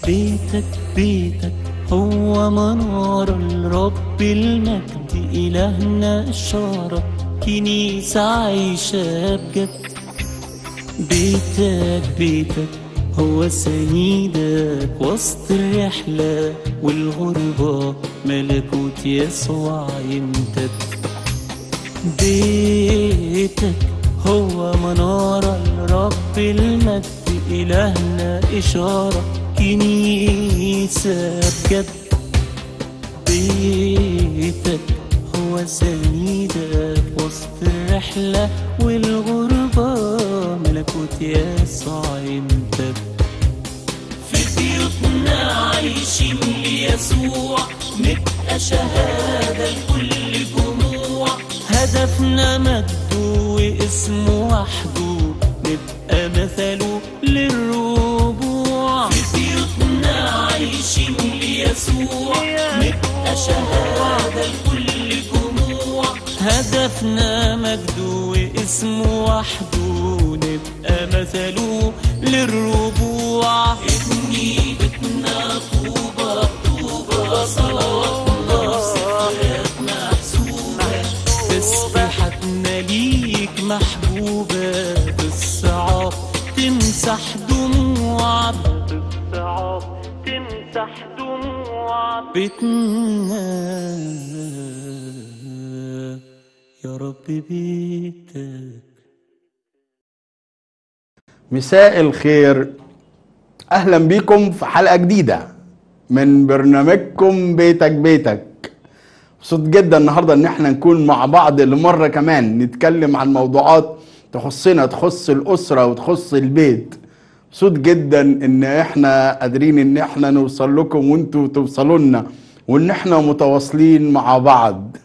بيتك بيتك هو منار الرب المجد إلهنا إشارة كنيسة عايشة بجد بيتك بيتك هو سيدك وسط الرحلة والغربة ملكوت يسوع يمتد بيتك هو منارة الرب المجد إلهنا إشارة كنيسة بجد بيتك هو سيدك وسط الرحلة والغربة ملكوت يسوع يمتد في بيوتنا عايشين ليسوع نبقى شهادة لكل جموع هدفنا مجده واسمه وحده نبقى مثله للربوع في بيوتنا عايشين ليسوع نبقى شهادة لكل جموع هدفنا مجده واسمه وحده نبقى مثله للربوع ابني بيتنا طوبة طوبة صلواتنا وسكرات محسوبة تسبيحتنا ليك محبوبة بالصعاب تمسح دموع بالصعاب تمسح دموع بيتنا يا رب بيتك مساء الخير اهلا بيكم في حلقه جديده من برنامجكم بيتك بيتك مبسوط جدا النهارده ان احنا نكون مع بعض لمره كمان نتكلم عن موضوعات تخصنا تخص الاسره وتخص البيت مبسوط جدا ان احنا قادرين ان احنا نوصل لكم وانتوا توصلوا لنا وان احنا متواصلين مع بعض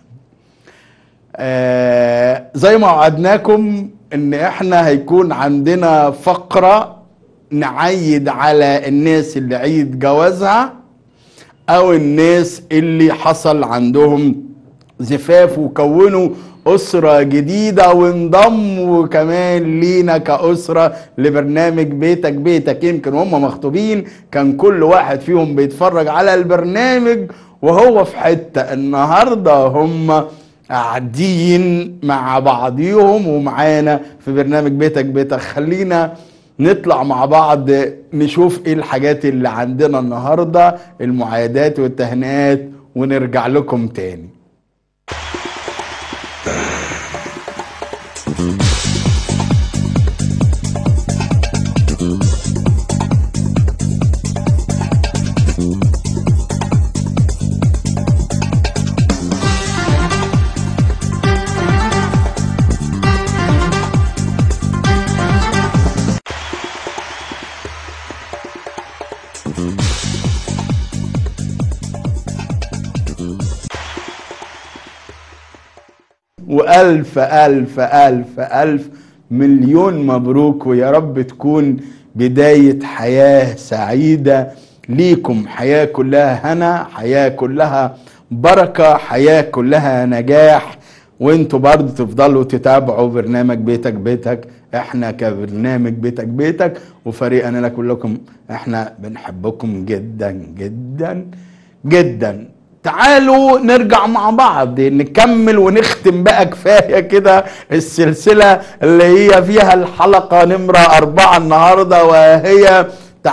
آه زي ما وعدناكم ان احنا هيكون عندنا فقرة نعيد على الناس اللي عيد جوازها او الناس اللي حصل عندهم زفاف وكونوا أسرة جديدة وانضموا كمان لينا كأسرة لبرنامج بيتك بيتك يمكن هم مخطوبين كان كل واحد فيهم بيتفرج على البرنامج وهو في حتة النهاردة هم قاعدين مع بعضيهم ومعانا في برنامج بيتك بيتك خلينا نطلع مع بعض نشوف ايه الحاجات اللي عندنا النهاردة المعايدات والتهنئات ونرجع لكم تاني وألف ألف ألف ألف مليون مبروك ويا رب تكون بداية حياة سعيدة ليكم حياة كلها هنا حياة كلها بركة حياة كلها نجاح وانتوا برضه تفضلوا تتابعوا برنامج بيتك بيتك احنا كبرنامج بيتك بيتك وفريقنا كلكم احنا بنحبكم جدا جدا جدا تعالوا نرجع مع بعض نكمل ونختم بقى كفايه كده السلسله اللي هي فيها الحلقه نمره اربعه النهارده وهي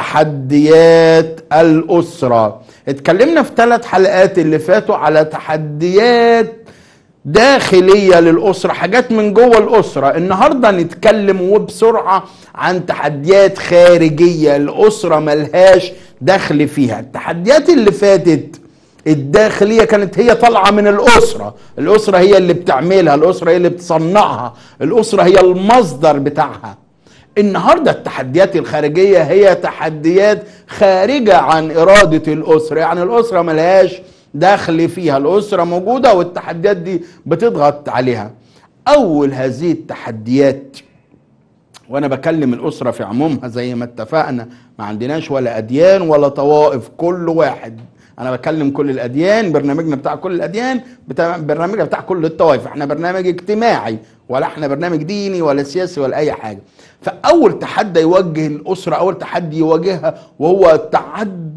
تحديات الاسره اتكلمنا في ثلاث حلقات اللي فاتوا على تحديات داخلية للأسرة حاجات من جوه الأسرة النهاردة نتكلم وبسرعة عن تحديات خارجية الأسرة ملهاش دخل فيها التحديات اللي فاتت الداخليه كانت هي طالعه من الاسره الاسره هي اللي بتعملها الاسره هي اللي بتصنعها الاسره هي المصدر بتاعها النهارده التحديات الخارجيه هي تحديات خارجه عن اراده الاسره يعني الاسره ملهاش دخل فيها الاسره موجوده والتحديات دي بتضغط عليها اول هذه التحديات وانا بكلم الاسره في عمومها زي ما اتفقنا ما عندناش ولا اديان ولا طوائف كل واحد انا بكلم كل الاديان برنامجنا بتاع كل الاديان بتاع برنامجنا بتاع كل الطوائف احنا برنامج اجتماعي ولا احنا برنامج ديني ولا سياسي ولا اي حاجه فاول تحدي يوجه الاسره اول تحدي يواجهها وهو تعدد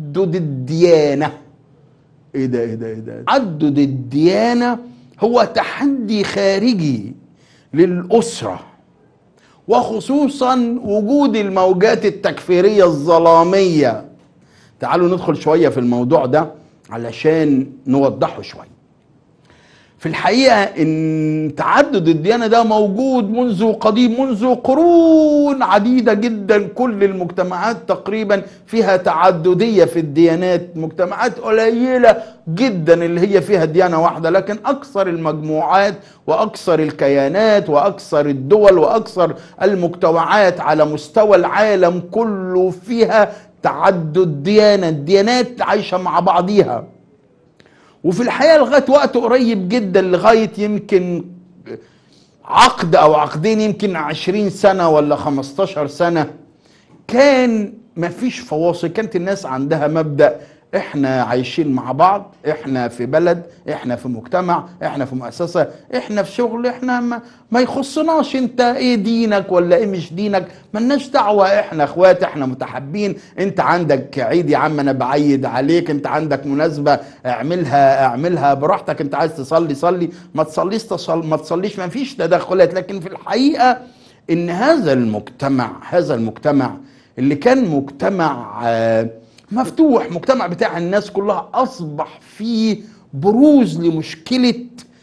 تعدد الديانه ايه ده ايه ده ايه ده تعدد الديانه هو تحدي خارجي للاسره وخصوصا وجود الموجات التكفيريه الظلاميه تعالوا ندخل شويه في الموضوع ده علشان نوضحه شويه في الحقيقه ان تعدد الديانه ده موجود منذ قديم منذ قرون عديده جدا كل المجتمعات تقريبا فيها تعدديه في الديانات مجتمعات قليله جدا اللي هي فيها ديانه واحده لكن اكثر المجموعات واكثر الكيانات واكثر الدول واكثر المجتمعات على مستوى العالم كله فيها تعدد ديانه الديانات عايشه مع بعضيها وفي الحقيقه لغايه وقت قريب جدا لغايه يمكن عقد او عقدين يمكن عشرين سنه ولا خمستاشر سنه كان مفيش فواصل كانت الناس عندها مبدا احنا عايشين مع بعض احنا في بلد احنا في مجتمع احنا في مؤسسة احنا في شغل احنا ما, ما يخصناش انت ايه دينك ولا ايه مش دينك ملناش دعوة احنا اخوات احنا متحابين انت عندك عيد يا عم انا بعيد عليك انت عندك مناسبة اعملها اعملها براحتك انت عايز تصلي صلي ما تصليش تصل ما تصليش ما فيش تدخلات لكن في الحقيقة ان هذا المجتمع هذا المجتمع اللي كان مجتمع آه مفتوح مجتمع بتاع الناس كلها اصبح فيه بروز لمشكله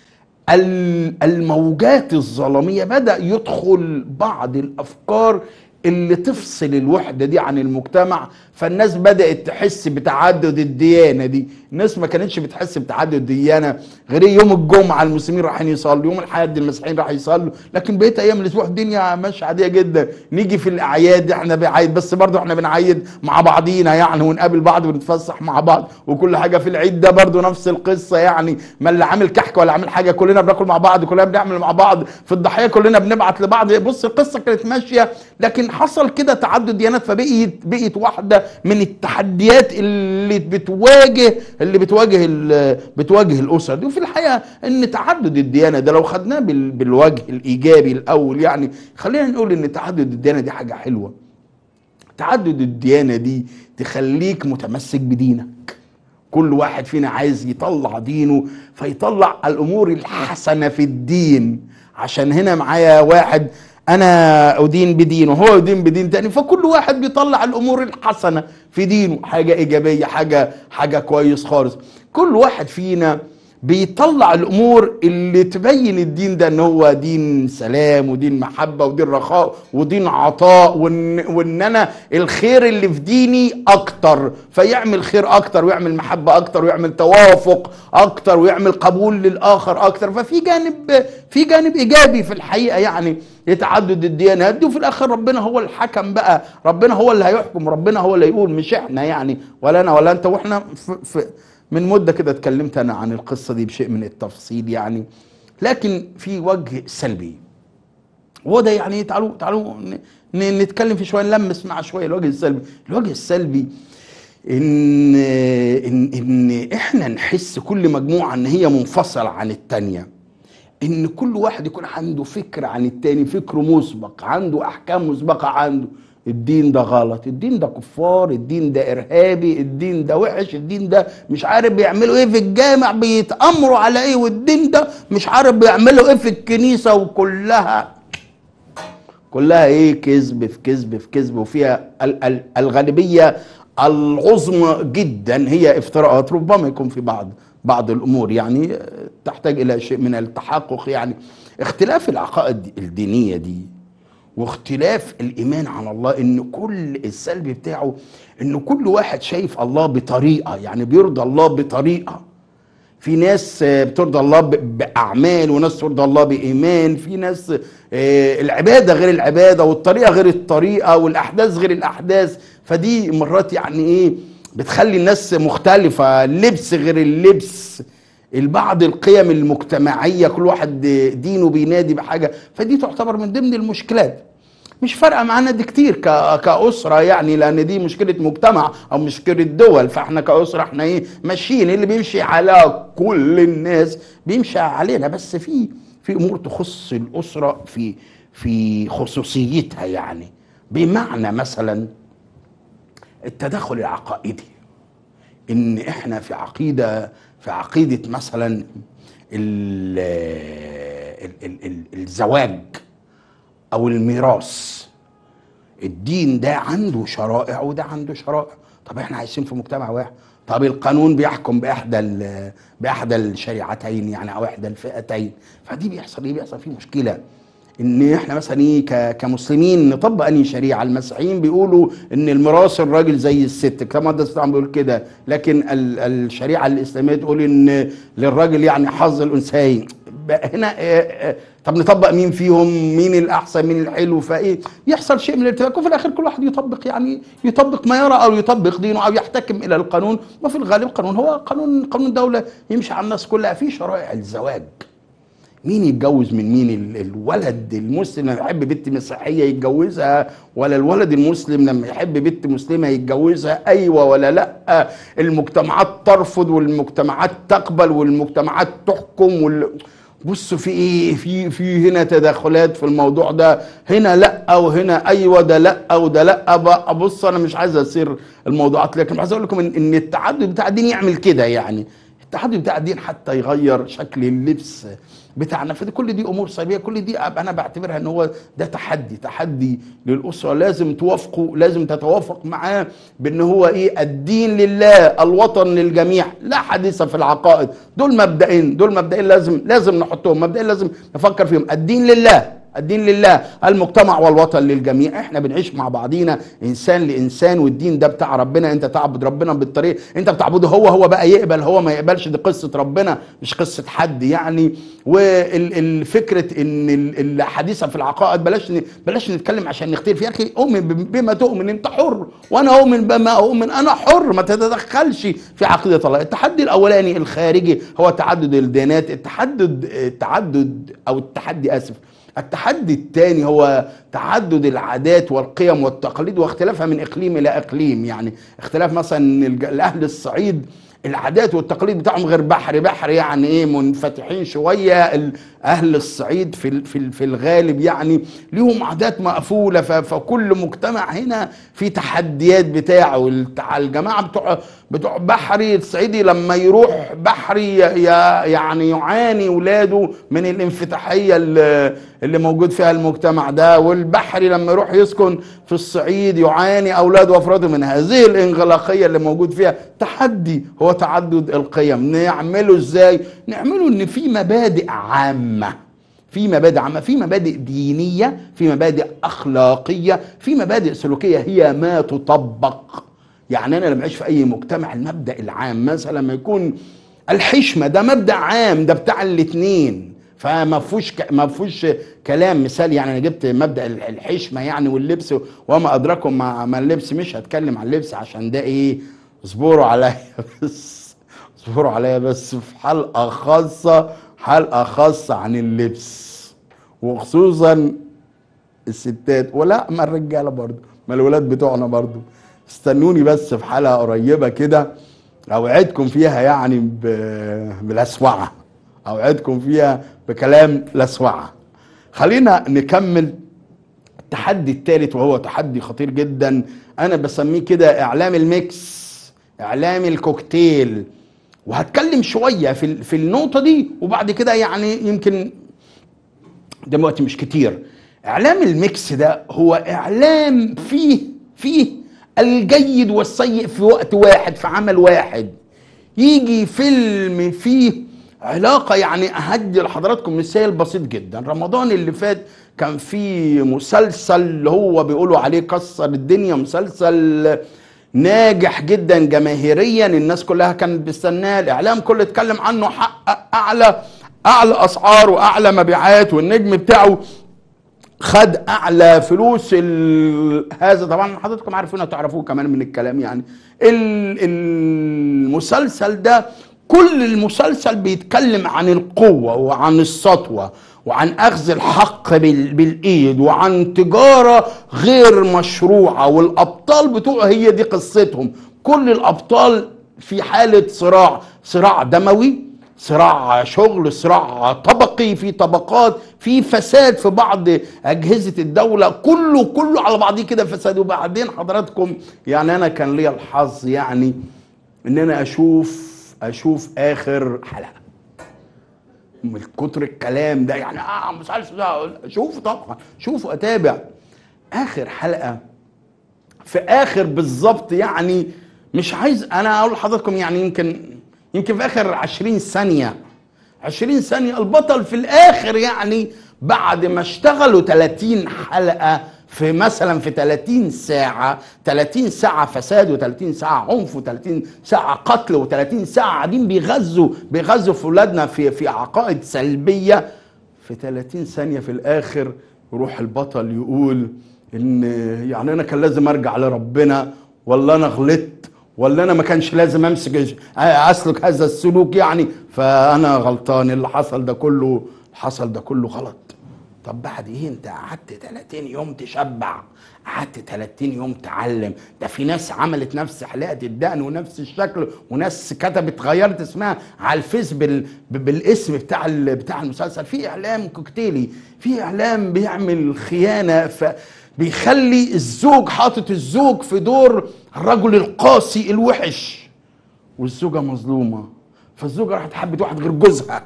الموجات الظلاميه بدا يدخل بعض الافكار اللي تفصل الوحده دي عن المجتمع فالناس بدات تحس بتعدد الديانه دي الناس ما كانتش بتحس بتعدد الديانه غير يوم الجمعه المسلمين رايحين يصلوا يوم الاحد المسيحيين راح يصلوا لكن بقيت ايام الاسبوع الدنيا ماشيه عاديه جدا نيجي في الاعياد احنا بنعيد بس برضه احنا بنعيد مع بعضينا يعني ونقابل بعض ونتفسح مع بعض وكل حاجه في العيد ده برضه نفس القصه يعني ما اللي عامل كحك ولا عامل حاجه كلنا بناكل مع بعض كلنا بنعمل مع بعض في الضحيه كلنا بنبعت لبعض بص القصه كانت ماشيه لكن حصل كده تعدد ديانات فبقيت بقيت واحده من التحديات اللي بتواجه اللي بتواجه بتواجه الاسر دي وفي الحقيقه ان تعدد الديانه ده لو خدناه بالوجه الايجابي الاول يعني خلينا نقول ان تعدد الديانه دي حاجه حلوه تعدد الديانه دي تخليك متمسك بدينك كل واحد فينا عايز يطلع دينه فيطلع الامور الحسنه في الدين عشان هنا معايا واحد انا ادين بدين وهو يدين بدين تاني فكل واحد بيطلع الامور الحسنه في دينه حاجه ايجابيه حاجه حاجه كويس خالص كل واحد فينا بيطلع الامور اللي تبين الدين ده ان هو دين سلام ودين محبه ودين رخاء ودين عطاء وان, وإن انا الخير اللي في ديني اكتر فيعمل خير اكتر ويعمل محبه اكتر ويعمل توافق اكتر ويعمل قبول للاخر اكتر ففي جانب في جانب ايجابي في الحقيقه يعني يتعدد الديانات دي وفي الاخر ربنا هو الحكم بقى ربنا هو اللي هيحكم ربنا هو اللي يقول مش احنا يعني ولا انا ولا انت واحنا في, في من مده كده اتكلمت انا عن القصه دي بشيء من التفصيل يعني لكن في وجه سلبي وده يعني تعالوا تعالوا نتكلم في شويه نلمس مع شويه الوجه السلبي الوجه السلبي ان ان ان احنا نحس كل مجموعه ان هي منفصله عن التانيه ان كل واحد يكون عنده فكر عن التاني فكر مسبق عنده احكام مسبقه عنده الدين ده غلط الدين ده كفار الدين ده ارهابي الدين ده وحش الدين ده مش عارف بيعملوا ايه في الجامع بيتامروا على ايه والدين ده مش عارف بيعملوا ايه في الكنيسه وكلها كلها ايه كذب في كذب في كذب وفيها الغالبيه العظمى جدا هي افتراءات ربما يكون في بعض بعض الامور يعني تحتاج الى شيء من التحقق يعني اختلاف العقائد الدينيه دي واختلاف الايمان على الله ان كل السلب بتاعه ان كل واحد شايف الله بطريقه يعني بيرضى الله بطريقه في ناس بترضى الله باعمال وناس ترضى الله بايمان في ناس العباده غير العباده والطريقه غير الطريقه والاحداث غير الاحداث فدي مرات يعني ايه بتخلي الناس مختلفه اللبس غير اللبس البعض القيم المجتمعيه كل واحد دينه بينادي بحاجه فدي تعتبر من ضمن المشكلات مش فارقه معانا دي كتير كاسره يعني لان دي مشكله مجتمع او مشكله دول فاحنا كاسره احنا ايه ماشيين اللي بيمشي على كل الناس بيمشي علينا بس في في امور تخص الاسره في في خصوصيتها يعني بمعنى مثلا التدخل العقائدي ان احنا في عقيده في عقيده مثلا ال ال ال ال الزواج او الميراث الدين ده عنده شرائع وده عنده شرائع طب احنا عايشين في مجتمع واحد طب القانون بيحكم باحدى ال- باحدى الشريعتين يعني او احدى الفئتين فدي بيحصل ايه بيحصل فيه مشكله ان احنا مثلا ايه ك- كمسلمين نطبق انهي شريعه المسيحيين بيقولوا ان الميراث الراجل زي الست كما ده طبعا بيقول كده لكن ال- الشريعه الاسلاميه تقول ان للراجل يعني حظ الانثيين بقى هنا آه، آه، طب نطبق مين فيهم مين الاحسن مين الحلو فايه يحصل شيء من الارتباك وفي الاخر كل واحد يطبق يعني يطبق ما يرى او يطبق دينه او يحتكم الى القانون وفي الغالب قانون هو قانون قانون دوله يمشي على الناس كلها في شرائع الزواج مين يتجوز من مين ال- الولد المسلم لما يحب بنت مسيحيه يتجوزها ولا الولد المسلم لما يحب بنت مسلمه يتجوزها ايوه ولا لا المجتمعات ترفض والمجتمعات تقبل والمجتمعات تحكم وال... بصوا في ايه في في هنا تدخلات في الموضوع ده هنا لا وهنا ايوه ده لا وده لا بقى بص انا مش عايز اسير الموضوعات لكن عايز اقول لكم ان, إن التعدد بتاع الدين يعمل كده يعني التحدي بتاع الدين حتى يغير شكل اللبس بتاعنا فدي كل دي امور سلبيه كل دي أب- انا بعتبرها ان هو ده تحدي تحدي للاسره لازم توافقوا لازم تتوافق معاه بان هو ايه الدين لله الوطن للجميع لا حديث في العقائد دول مبدئين دول مبدئين لازم لازم نحطهم مبدئين لازم نفكر فيهم الدين لله الدين لله المجتمع والوطن للجميع احنا بنعيش مع بعضينا انسان لانسان والدين ده بتاع ربنا انت تعبد ربنا بالطريقه انت بتعبده هو هو بقى يقبل هو ما يقبلش دي قصه ربنا مش قصه حد يعني والفكره ان ال- الحديث في العقائد بلاش ن- بلاش نتكلم عشان نختلف يا اخي اؤمن بم- بما تؤمن انت حر وانا اؤمن بما اؤمن انا حر ما تتدخلش في عقيده الله التحدي الاولاني الخارجي هو تعدد الديانات التحدد التعدد او التحدي اسف التحدي الثاني هو تعدد العادات والقيم والتقاليد واختلافها من اقليم الى اقليم يعني اختلاف مثلا الج- الاهل الصعيد العادات والتقاليد بتاعهم غير بحر بحر يعني ايه منفتحين شويه ال- اهل الصعيد في ال- في ال- في الغالب يعني ليهم عادات مقفوله ف- فكل مجتمع هنا في تحديات بتاعه التع- الجماعه بتوع بتوع بحري الصعيدي لما يروح بحري ي- ي- يعني يعاني ولاده من الانفتاحيه اللي اللي موجود فيها المجتمع ده والبحري لما يروح يسكن في الصعيد يعاني اولاده وافراده من هذه الانغلاقيه اللي موجود فيها تحدي هو تعدد القيم نعمله ازاي نعمله ان في مبادئ عامه في مبادئ عامه في مبادئ دينيه في مبادئ اخلاقيه في مبادئ سلوكيه هي ما تطبق يعني انا لما اعيش في اي مجتمع المبدا العام مثلا لما يكون الحشمه ده مبدا عام ده بتاع الاثنين فما فيهوش ك... ما فيهوش كلام مثال يعني انا جبت مبدا ال- الحشمه يعني واللبس وما ادراكم مع ما اللبس مش هتكلم عن اللبس عشان ده ايه اصبروا عليا بس اصبروا عليا بس في حلقه خاصه حلقه خاصه عن اللبس وخصوصا الستات ولا ما الرجاله برضو ما الولاد بتوعنا برضو استنوني بس في حلقه قريبه كده اوعدكم فيها يعني ب- بالاسوعه اوعدكم فيها بكلام لسوعه خلينا نكمل التحدي الثالث وهو تحدي خطير جدا انا بسميه كده اعلام الميكس اعلام الكوكتيل وهتكلم شويه في ال- في النقطه دي وبعد كده يعني يمكن دلوقتي مش كتير اعلام الميكس ده هو اعلام فيه فيه الجيد والسيء في وقت واحد في عمل واحد يجي فيلم فيه علاقه يعني اهدي لحضراتكم مثال بسيط جدا رمضان اللي فات كان في مسلسل اللي هو بيقولوا عليه كسر الدنيا مسلسل ناجح جدا جماهيريا الناس كلها كانت بتستناه الاعلام كله اتكلم عنه حقق اعلى اعلى اسعار واعلى مبيعات والنجم بتاعه خد اعلى فلوس ال... هذا طبعا حضراتكم عارفين تعرفوه كمان من الكلام يعني ال... المسلسل ده كل المسلسل بيتكلم عن القوة وعن السطوة وعن اخذ الحق بال... بالايد وعن تجارة غير مشروعة والابطال بتوعه هي دي قصتهم كل الابطال في حالة صراع صراع دموي صراع شغل صراع طبقي في طبقات في فساد في بعض اجهزه الدوله كله كله على بعضيه كده فساد وبعدين حضراتكم يعني انا كان ليا الحظ يعني ان انا اشوف اشوف اخر حلقه من كتر الكلام ده يعني اه مسلسل ده اشوفه طبعا شوفه اتابع اخر حلقه في اخر بالظبط يعني مش عايز انا اقول لحضراتكم يعني يمكن يمكن في اخر 20 ثانيه 20 ثانيه البطل في الاخر يعني بعد ما اشتغلوا 30 حلقه في مثلا في 30 ساعة 30 ساعة فساد و30 ساعة عنف و30 ساعة قتل و30 ساعة قاعدين بيغزوا بيغزوا في ولادنا في في عقائد سلبية في 30 ثانية في الآخر يروح البطل يقول إن يعني أنا كان لازم أرجع لربنا ولا أنا غلطت ولا أنا ما كانش لازم أمسك أسلك هذا السلوك يعني فأنا غلطان اللي حصل ده كله حصل ده كله غلط طب بعد ايه انت قعدت 30 يوم تشبع قعدت 30 يوم تعلم ده في ناس عملت نفس حلاقه الدقن ونفس الشكل وناس كتبت غيرت اسمها على الفيس بال... بالاسم بتاع ال... بتاع المسلسل في اعلام كوكتيلي في اعلام بيعمل خيانه ف بيخلي الزوج حاطط الزوج في دور الرجل القاسي الوحش والزوجه مظلومه فالزوجه راحت حبت واحد غير جوزها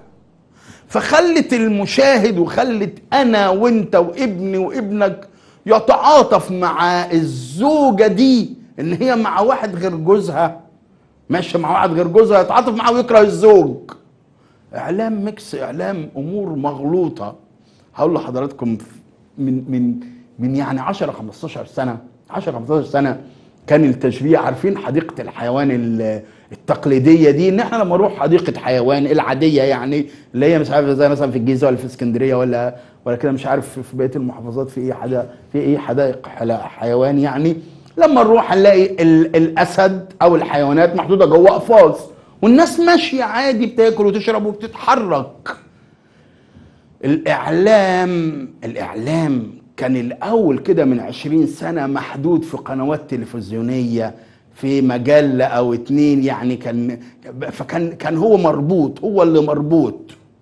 فخلت المشاهد وخلت انا وانت وابني وابنك يتعاطف مع الزوجه دي ان هي مع واحد غير جوزها ماشيه مع واحد غير جوزها يتعاطف معاه ويكره الزوج اعلام ميكس اعلام امور مغلوطه هقول لحضراتكم من من من يعني 10 15 سنه 10 15 سنه كان التشبيه عارفين حديقه الحيوان ال- التقليديه دي ان احنا لما نروح حديقه حيوان العاديه يعني اللي هي مش عارف زي مثلا في الجيزه ولا في اسكندريه ولا ولا كده مش عارف في بقيه المحافظات في ايه حدا في ايه حدائق حلا- حيوان يعني لما نروح هنلاقي ال- الاسد او الحيوانات محطوطه جوه اقفاص والناس ماشيه عادي بتاكل وتشرب وبتتحرك الاعلام الاعلام كان الاول كده من عشرين سنة محدود في قنوات تلفزيونية في مجلة او اتنين يعني كان فكان كان هو مربوط هو اللي مربوط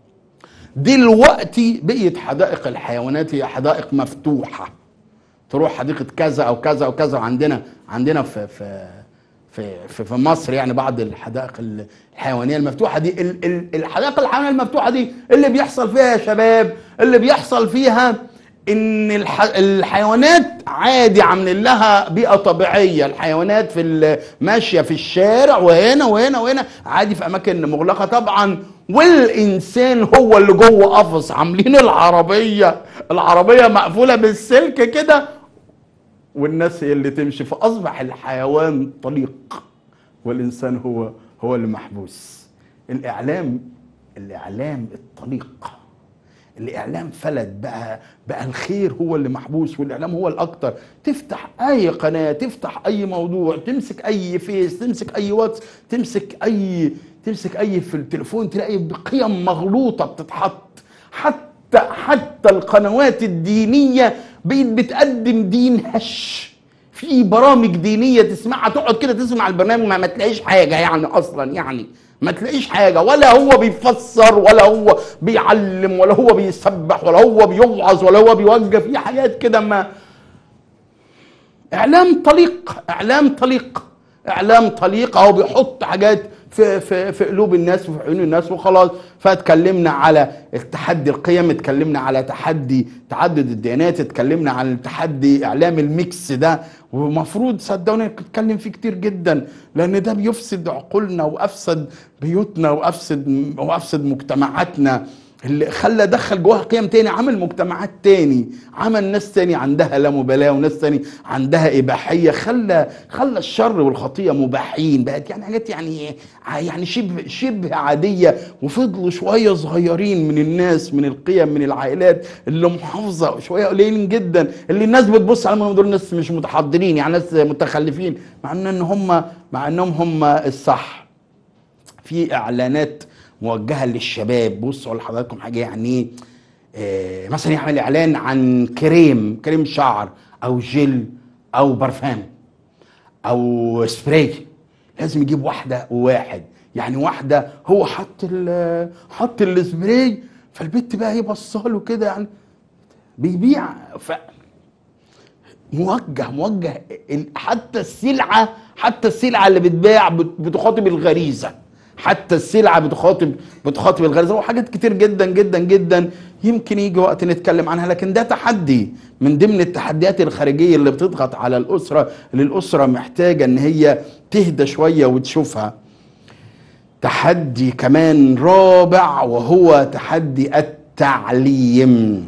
دلوقتي بقيت حدائق الحيوانات هي حدائق مفتوحة تروح حديقة كذا او كذا او كذا عندنا عندنا في في في في, في مصر يعني بعض الحدائق الحيوانيه المفتوحه دي ال- ال- الحدائق الحيوانيه المفتوحه دي اللي بيحصل فيها يا شباب اللي بيحصل فيها ان الح- الحيوانات عادي عاملين لها بيئه طبيعيه الحيوانات في ال- ماشيه في الشارع وهنا وهنا وهنا عادي في اماكن مغلقه طبعا والانسان هو اللي جوه قفص عاملين العربيه العربيه مقفوله بالسلك كده والناس هي اللي تمشي فاصبح الحيوان طليق والانسان هو هو اللي محبوس الاعلام الاعلام الطليق الاعلام فلت بقى بقى الخير هو اللي محبوس والاعلام هو الاكتر تفتح اي قناه تفتح اي موضوع تمسك اي فيس تمسك اي واتس تمسك اي تمسك اي في التليفون تلاقي قيم مغلوطه بتتحط حتى حتى القنوات الدينيه بقت بتقدم دين هش في برامج دينيه تسمعها تقعد كده تسمع البرنامج ما, ما تلاقيش حاجه يعني اصلا يعني ما تلاقيش حاجه ولا هو بيفسر ولا هو بيعلم ولا هو بيسبح ولا هو بيوعظ ولا هو بيوجه في حاجات كده ما اعلام طليق اعلام طليق اعلام طليق اهو بيحط حاجات في في في قلوب الناس وفي عيون الناس وخلاص فاتكلمنا على التحدي القيم اتكلمنا على تحدي تعدد الديانات اتكلمنا على تحدي اعلام الميكس ده ومفروض صدقوني نتكلم فيه كتير جدا لان ده بيفسد عقولنا وافسد بيوتنا وافسد وافسد مجتمعاتنا اللي خلى دخل جواها قيم تاني عمل مجتمعات تاني عمل ناس تاني عندها لا مبالاة وناس تاني عندها إباحية خلى خلى الشر والخطية مباحين بقت يعني حاجات يعني يعني شبه شبه عادية وفضلوا شوية صغيرين من الناس من القيم من العائلات اللي محافظة شوية قليلين جدا اللي الناس بتبص عليهم دول ناس مش متحضرين يعني ناس متخلفين مع ان هم مع انهم هم الصح في اعلانات موجهه للشباب بصوا لحضراتكم حاجه يعني آه مثلا يعمل اعلان عن كريم كريم شعر او جل او برفان او سبراي لازم يجيب واحده وواحد يعني واحده هو حط ال حط السبراي فالبت بقى هي بصاله كده يعني بيبيع ف موجه موجه ال- حتى السلعه حتى السلعه اللي بتباع بت- بتخاطب الغريزه حتى السلعه بتخاطب بتخاطب الغريزه وحاجات كتير جدا جدا جدا يمكن يجي وقت نتكلم عنها لكن ده تحدي من ضمن التحديات الخارجيه اللي بتضغط على الاسره اللي الاسره محتاجه ان هي تهدى شويه وتشوفها تحدي كمان رابع وهو تحدي التعليم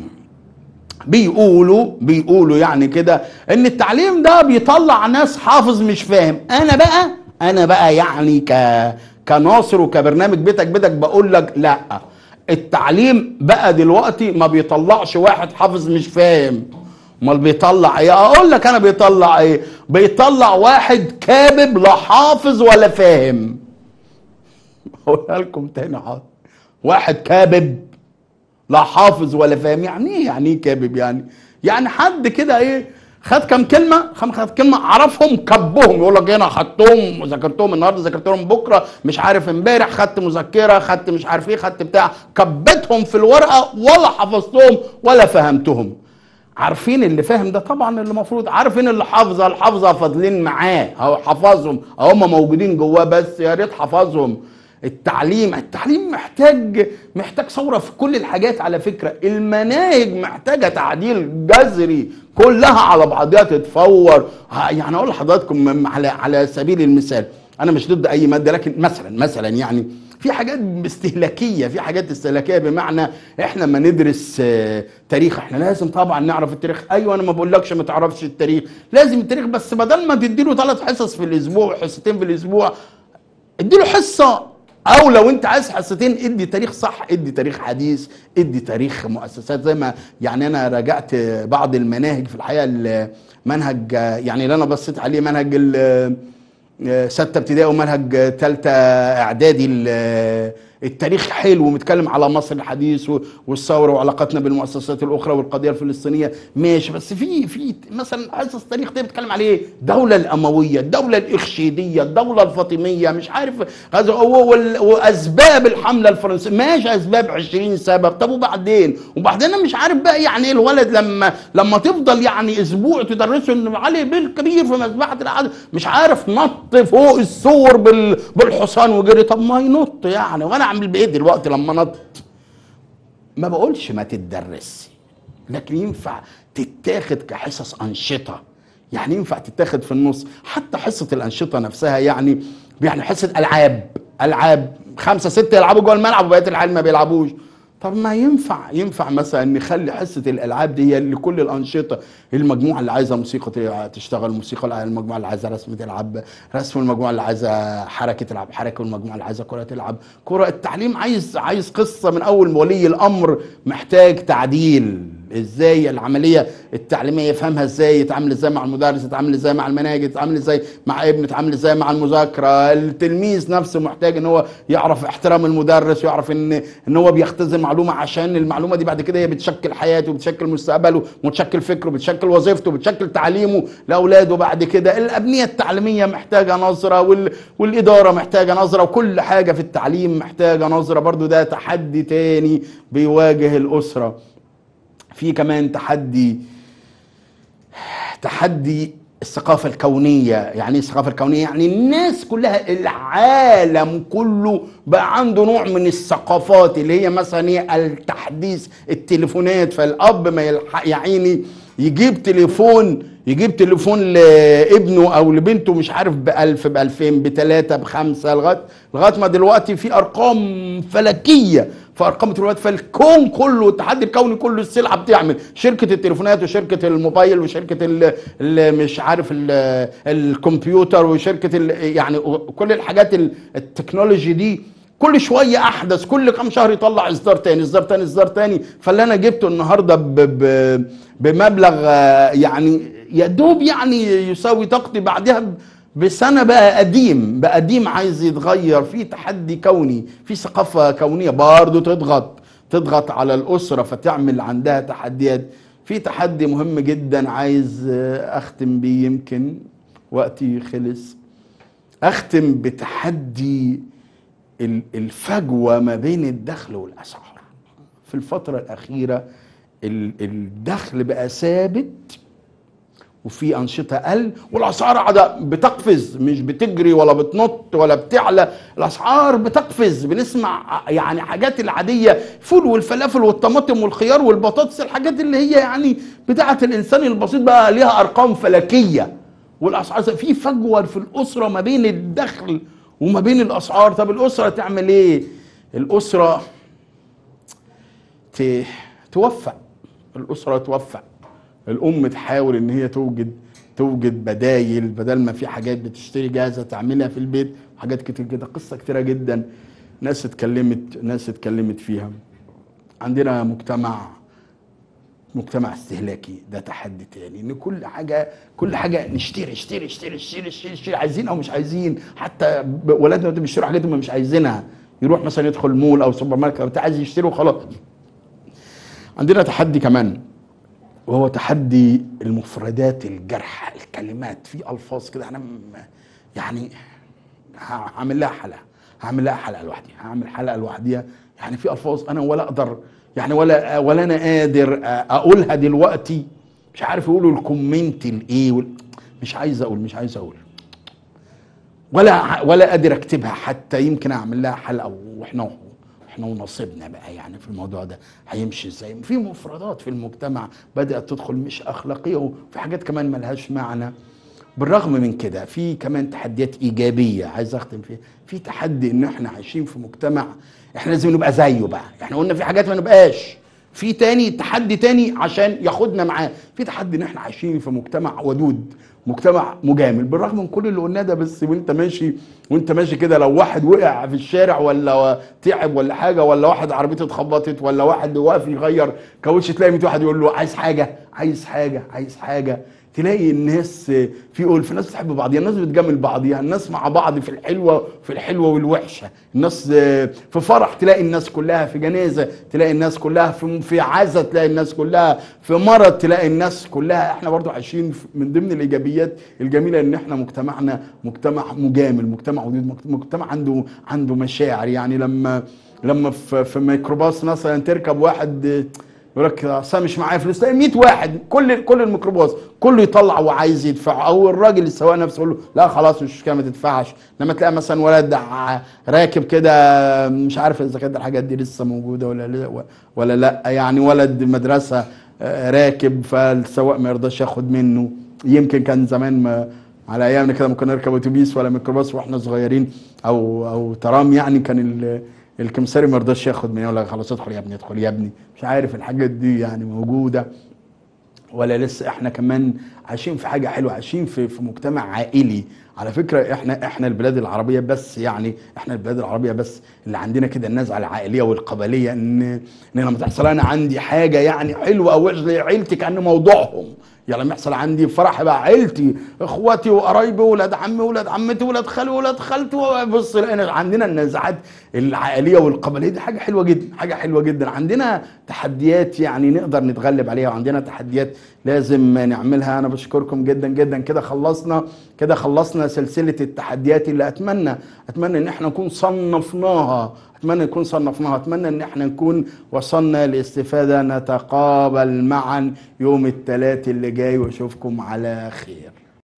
بيقولوا بيقولوا يعني كده ان التعليم ده بيطلع ناس حافظ مش فاهم انا بقى انا بقى يعني ك كناصر وكبرنامج بيتك بيتك بقول لك لا التعليم بقى دلوقتي ما بيطلعش واحد حافظ مش فاهم امال بيطلع ايه اقول لك انا بيطلع ايه بيطلع واحد كابب لا حافظ ولا فاهم هقولها لكم تاني حاضر واحد كابب لا حافظ ولا فاهم يعني ايه يعني ايه كابب يعني يعني حد كده ايه خد كام كلمه خم خد كلمه عرفهم كبهم يقول لك انا خدتهم وذاكرتهم النهارده ذاكرتهم بكره مش عارف امبارح خدت مذكره خدت مش عارف ايه خدت بتاع كبتهم في الورقه ولا حفظتهم ولا فهمتهم عارفين اللي فاهم ده طبعا اللي المفروض عارفين اللي حافظه الحافظه فاضلين معاه اهو حفظهم هم موجودين جواه بس يا ريت حفظهم التعليم التعليم محتاج محتاج ثوره في كل الحاجات على فكره المناهج محتاجه تعديل جذري كلها على بعضها تتفور ها- يعني اقول لحضراتكم م- على على سبيل المثال انا مش ضد اي ماده لكن مثلا مثلا يعني في حاجات استهلاكيه في حاجات استهلاكيه بمعنى احنا لما ندرس آه، تاريخ احنا لازم طبعا نعرف التاريخ ايوه انا ما بقولكش ما تعرفش التاريخ لازم التاريخ بس بدل ما تديله ثلاث حصص في الاسبوع وحصتين في الاسبوع اديله حصه او لو انت عايز حصتين ادي تاريخ صح ادي تاريخ حديث ادي تاريخ مؤسسات زي ما يعني انا راجعت بعض المناهج في الحقيقه المنهج يعني اللي انا بصيت عليه منهج ال- ستة ابتدائي ومنهج تالتة اعدادي ال- التاريخ حلو ومتكلم على مصر الحديث و- والثوره وعلاقتنا بالمؤسسات الاخرى والقضيه الفلسطينيه ماشي بس في في مثلا حصص تاريخ ده بيتكلم على ايه؟ الدوله الامويه، الدوله الاخشيديه، الدوله الفاطميه مش عارف هذا هو وال- واسباب الحمله الفرنسيه ماشي اسباب 20 سبب طب وبعدين؟ وبعدين انا مش عارف بقى يعني ايه الولد لما لما تفضل يعني اسبوع تدرسه ان علي بالكبير في مذبحه العدل مش عارف نط فوق السور بال بالحصان وجري طب ما ينط يعني وانا اعمل بايه دلوقتي لما نط؟ ما بقولش ما تتدرس لكن ينفع تتاخد كحصص أنشطة يعني ينفع تتاخد في النص حتى حصة الأنشطة نفسها يعني يعني حصة ألعاب ألعاب خمسة ستة يلعبوا جوه الملعب وبقية العيال ما بيلعبوش طب ما ينفع ينفع مثلا نخلي حصة الألعاب دي هي لكل الأنشطة المجموعة اللي عايزة موسيقى ت- تشتغل موسيقى المجموعة اللي عايزة رسم تلعب رسم المجموعة اللي عايزة حركة تلعب حركة والمجموعة اللي عايزة كرة تلعب كرة التعليم عايز عايز قصة من أول ما ولي الأمر محتاج تعديل ازاي العمليه التعليميه يفهمها ازاي يتعامل ازاي مع المدرس يتعامل ازاي مع المناهج يتعامل ازاي مع ابنه يتعامل ازاي مع المذاكره التلميذ نفسه محتاج ان هو يعرف احترام المدرس ويعرف ان ان هو بيختزن معلومه عشان المعلومه دي بعد كده هي بتشكل حياته وبتشكل مستقبله وبتشكل فكره وبتشكل وظيفته وبتشكل تعليمه لاولاده بعد كده الابنيه التعليميه محتاجه نظره وال... والاداره محتاجه نظره وكل حاجه في التعليم محتاجه نظره برضو ده تحدي تاني بيواجه الاسره في كمان تحدي تحدي الثقافة الكونية يعني ايه الثقافة الكونية يعني الناس كلها العالم كله بقى عنده نوع من الثقافات اللي هي مثلا ايه التحديث التليفونات فالأب ما يلحق يا عيني يجيب تليفون يجيب تليفون لابنه او لبنته مش عارف بألف بألفين بتلاتة بخمسة لغاية لغاية ما دلوقتي في ارقام فلكية في ارقام التليفونات فالكون كله التحدي الكوني كله السلعه بتعمل شركه التليفونات وشركه الموبايل وشركه ال ال مش عارف ال الكمبيوتر وشركه ال يعني كل الحاجات ال- التكنولوجي دي كل شويه احدث كل كام شهر يطلع اصدار تاني اصدار تاني اصدار تاني فاللي انا جبته النهارده ب ب بمبلغ آه، يعني يا دوب يعني يساوي طاقتي بعدها ب- بسنه بقى قديم بقى قديم عايز يتغير في تحدي كوني في ثقافه كونيه برضه تضغط تضغط على الاسره فتعمل عندها تحديات في تحدي مهم جدا عايز آه، اختم بيه يمكن وقتي خلص اختم بتحدي ال- الفجوه ما بين الدخل والاسعار في الفتره الاخيره ال- الدخل بقى ثابت وفي انشطه اقل والاسعار قاعده بتقفز مش بتجري ولا بتنط ولا بتعلى الاسعار بتقفز بنسمع يعني حاجات العاديه فول والفلافل والطماطم والخيار والبطاطس الحاجات اللي هي يعني بتاعه الانسان البسيط بقى ليها ارقام فلكيه والاسعار في فجوه في الاسره ما بين الدخل وما بين الاسعار طب الاسره تعمل ايه الاسره ت- توفق الاسره توفق الام تحاول ان هي توجد توجد بدايل بدل ما في حاجات بتشتري جاهزه تعملها في البيت حاجات كتير كده قصه كتيره جدا ناس اتكلمت ناس اتكلمت فيها عندنا مجتمع مجتمع استهلاكي ده تحدي تاني ان كل حاجه كل حاجه نشتري اشتري اشتري اشتري اشتري, اشتري عايزين او مش عايزين حتى ب- ولادنا دلوقتي بيشتروا حاجات هم مش عايزينها يروح مثلا يدخل مول او سوبر ماركت او بتاع عايز يشتري وخلاص عندنا تحدي كمان وهو تحدي المفردات الجرح الكلمات في الفاظ كده احنا م- يعني هعمل لها حلقه هعمل لها حلقه لوحدي هعمل حلقه لوحديها يعني في الفاظ انا ولا اقدر يعني ولا ولا انا قادر اقولها دلوقتي مش عارف يقولوا الكومنت الايه وال- مش عايز اقول مش عايز اقول ولا ولا قادر اكتبها حتى يمكن اعمل لها حلقه واحنا احنا ونصيبنا بقى يعني في الموضوع ده هيمشي ازاي في مفردات في المجتمع بدات تدخل مش اخلاقيه وفي حاجات كمان ملهاش معنى بالرغم من كده في كمان تحديات ايجابيه عايز اختم فيها في تحدي ان احنا عايشين في مجتمع احنا لازم نبقى زيه بقى احنا قلنا في حاجات ما نبقاش في تاني تحدي تاني عشان ياخدنا معاه في تحدي ان احنا عايشين في مجتمع ودود مجتمع مجامل بالرغم من كل اللي قلناه ده بس وانت ماشي وانت ماشي كده لو واحد وقع في الشارع ولا تعب ولا حاجه ولا واحد عربيته اتخبطت ولا واحد واقف يغير كاوتش تلاقي 100 واحد يقول له عايز حاجه عايز حاجه عايز حاجه تلاقي الناس في قول في ناس بتحب بعضيها الناس بتجامل بعضيها الناس مع بعض في الحلوه في الحلوه والوحشه الناس في فرح تلاقي الناس كلها في جنازه تلاقي الناس كلها في في عزا تلاقي الناس كلها في مرض تلاقي الناس كلها احنا برضو عايشين في- من ضمن الايجابيات الجميله ان احنا مجتمعنا مجتمع مجامل مجتمع ودود مجتمع عنده عنده مشاعر يعني لما لما في, في ميكروباص مثلا تركب واحد يقول لك اصل أنا مش معايا فلوس تلاقي 100 واحد كل كل الميكروباص كله يطلع وعايز يدفع او الراجل السواق نفسه يقول له لا خلاص مش كده ما تدفعش لما تلاقي مثلا ولد ع- راكب كده مش عارف اذا كانت الحاجات دي لسه موجوده ولا لا ولا لا يعني ولد مدرسه آه، راكب فالسواق ما يرضاش ياخد منه يمكن كان زمان ما على ايامنا كده ما كنا نركب اتوبيس ولا ميكروباص واحنا صغيرين او او ترام يعني كان ال- الكمساري ما رضاش ياخد مني ولا خلاص ادخل يا ابني ادخل يا ابني مش عارف الحاجات دي يعني موجوده ولا لسه احنا كمان عايشين في حاجه حلوه عايشين في في مجتمع عائلي على فكره احنا احنا البلاد العربيه بس يعني احنا البلاد العربيه بس اللي عندنا كده النزعه العائليه والقبليه ان ان لما تحصل انا عندي حاجه يعني حلوه او وحشه زي عيلتي كان موضوعهم يعني لما يحصل عندي فرح بقى عيلتي اخواتي وقرايبي ولاد عمي ولاد عمتي ولاد خالي ولاد خالتي بص لقينا عندنا النزاعات العائليه والقبليه دي حاجه حلوه جدا حاجه حلوه جدا عندنا تحديات يعني نقدر نتغلب عليها وعندنا تحديات لازم نعملها انا بشكركم جدا جدا كده خلصنا كده خلصنا سلسله التحديات اللي اتمنى اتمنى ان احنا نكون صنفناها اتمنى نكون صنفناها اتمنى ان احنا نكون وصلنا لاستفاده نتقابل معا يوم الثلاث اللي جاي واشوفكم على خير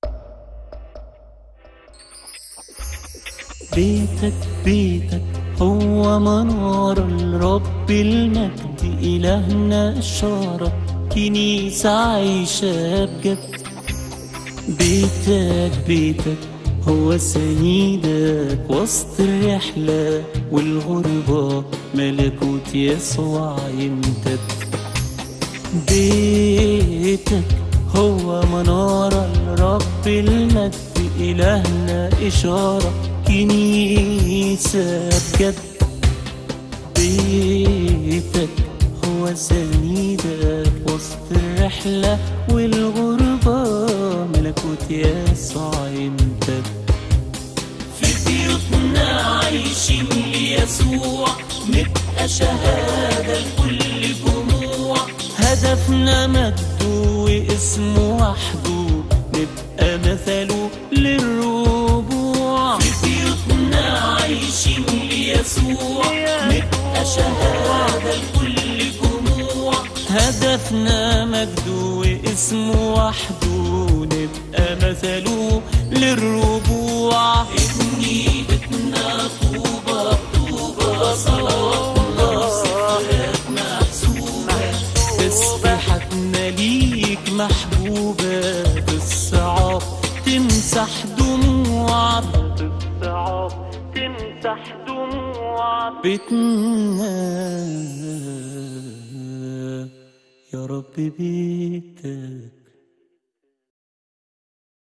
بيتك بيتك هو منار الرب المجد إلهنا إشارة كنيسة عايشة بجد بيتك بيتك هو سيدك وسط الرحلة والغربة ملكوت يسوع يمتد بيتك هو منارة الرب المجد إلهنا إشارة كنيسة بجد بيتك هو سندك وسط الرحلة والغربة ملكوت يسوع يمتد في بيوتنا عايشين ليسوع نبقى شهادة لكل جموع هدفنا مجده واسمه وحده نبقى مثله للربوع في بيوتنا عايشين ليسوع نبقى شهادة لكل جموع هدفنا مجد واسمه وحده نبقى مثله للربوع ابني بيتنا طوبى طوبى صلاتنا ذكريات محسوبة تسبيحتنا ليك محبوبة بالصعاب تمسح دموع بالصعاب تمسح دموع بيتنا يا رب بيتك